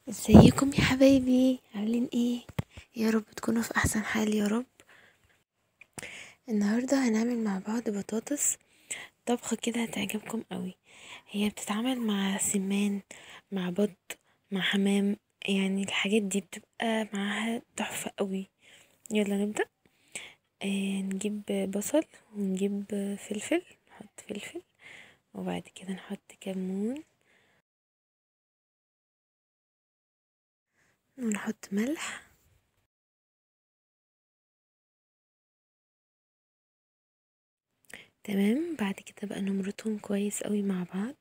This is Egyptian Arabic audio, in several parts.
ازيكم يا حبايبي عاملين ايه يا رب تكونوا في احسن حال يا رب النهارده هنعمل مع بعض بطاطس طبخه كده هتعجبكم قوي هي بتتعمل مع سمان مع بط مع حمام يعني الحاجات دي بتبقى معاها تحفه قوي يلا نبدا آه نجيب بصل ونجيب فلفل نحط فلفل وبعد كده نحط كمون ونحط ملح تمام بعد كده بقى نمرطهم كويس قوي مع بعض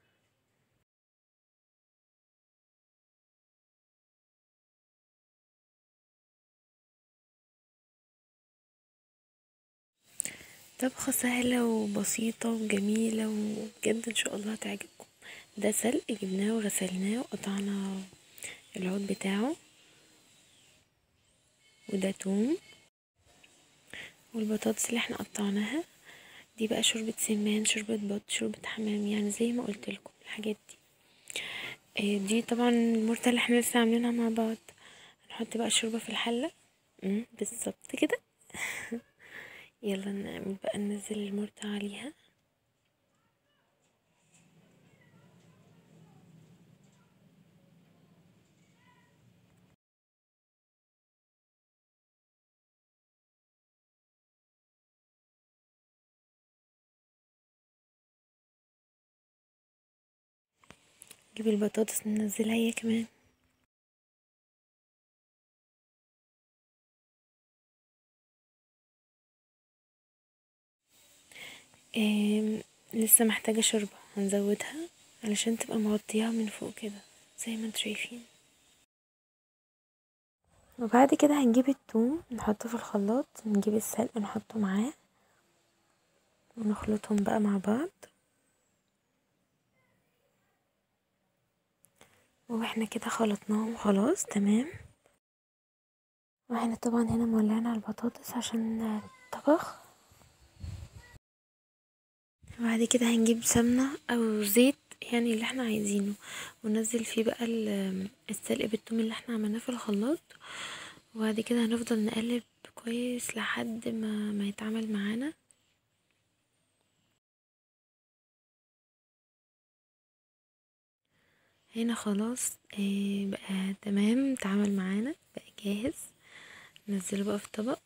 طبخة سهلة وبسيطة وجميلة وبجد ان شاء الله هتعجبكم ده سلق جبناه وغسلناه وقطعنا العود بتاعه وده توم والبطاطس اللي احنا قطعناها دي بقى شوربة سمان شوربة بط شوربة حمام يعني زي ما قلت لكم الحاجات دي اه دي طبعا المرتة اللي احنا لسه عاملينها مع بعض هنحط بقى الشوربة في الحلة بالظبط كده يلا نعمل بقى ننزل المرتة عليها نجيب البطاطس ننزلها هي كمان إيه لسه محتاجة شوربة هنزودها علشان تبقى مغطياها من فوق كده زي ما انتوا شايفين وبعد كده هنجيب الثوم نحطه في الخلاط نجيب السلق نحطه معاه ونخلطهم بقى مع بعض واحنا كده خلطناهم خلاص تمام واحنا طبعا هنا مولعنا البطاطس عشان الطبخ بعد كده هنجيب سمنة او زيت يعني اللي احنا عايزينه وننزل فيه بقى السلق بالثوم اللي احنا عملناه في الخلاط وبعد كده هنفضل نقلب كويس لحد ما ما يتعمل معانا هنا خلاص آه بقى تمام اتعمل معانا بقى جاهز ننزله بقى في طبق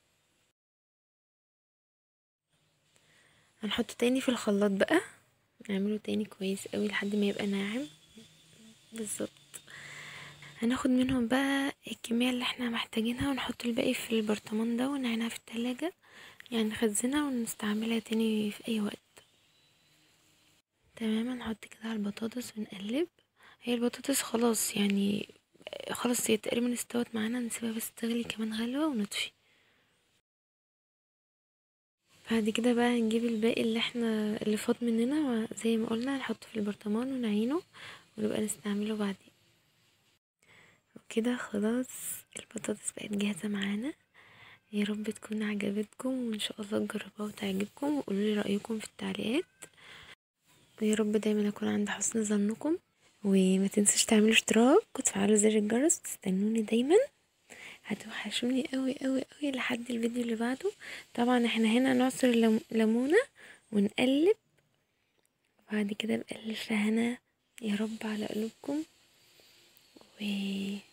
هنحطه تاني في الخلاط بقى نعمله تاني كويس قوي لحد ما يبقى ناعم بالظبط هناخد منهم بقى الكمية اللي احنا محتاجينها ونحط الباقي في البرطمان ده ونعينها في التلاجة يعني نخزنها ونستعملها تاني في اي وقت تمام هنحط كده على البطاطس ونقلب هي البطاطس خلاص يعني خلاص هي تقريبا استوت معانا نسيبها بس تغلي كمان غلوة ونطفي بعد كده بقى هنجيب الباقي اللي احنا اللي فاض مننا زي ما قلنا نحطه في البرطمان ونعينه ونبقى نستعمله بعدين وكده خلاص البطاطس بقت جاهزة معانا يا رب تكون عجبتكم وان شاء الله تجربوها وتعجبكم وقولوا لي رأيكم في التعليقات ويا رب دايما اكون عند حسن ظنكم وما تنسوش تعملوا اشتراك وتفعلوا زر الجرس وتستنوني دايما هتوحشوني قوي قوي قوي لحد الفيديو اللي بعده طبعا احنا هنا نعصر ليمونه ونقلب وبعد كده بألف هنا يا رب على قلوبكم و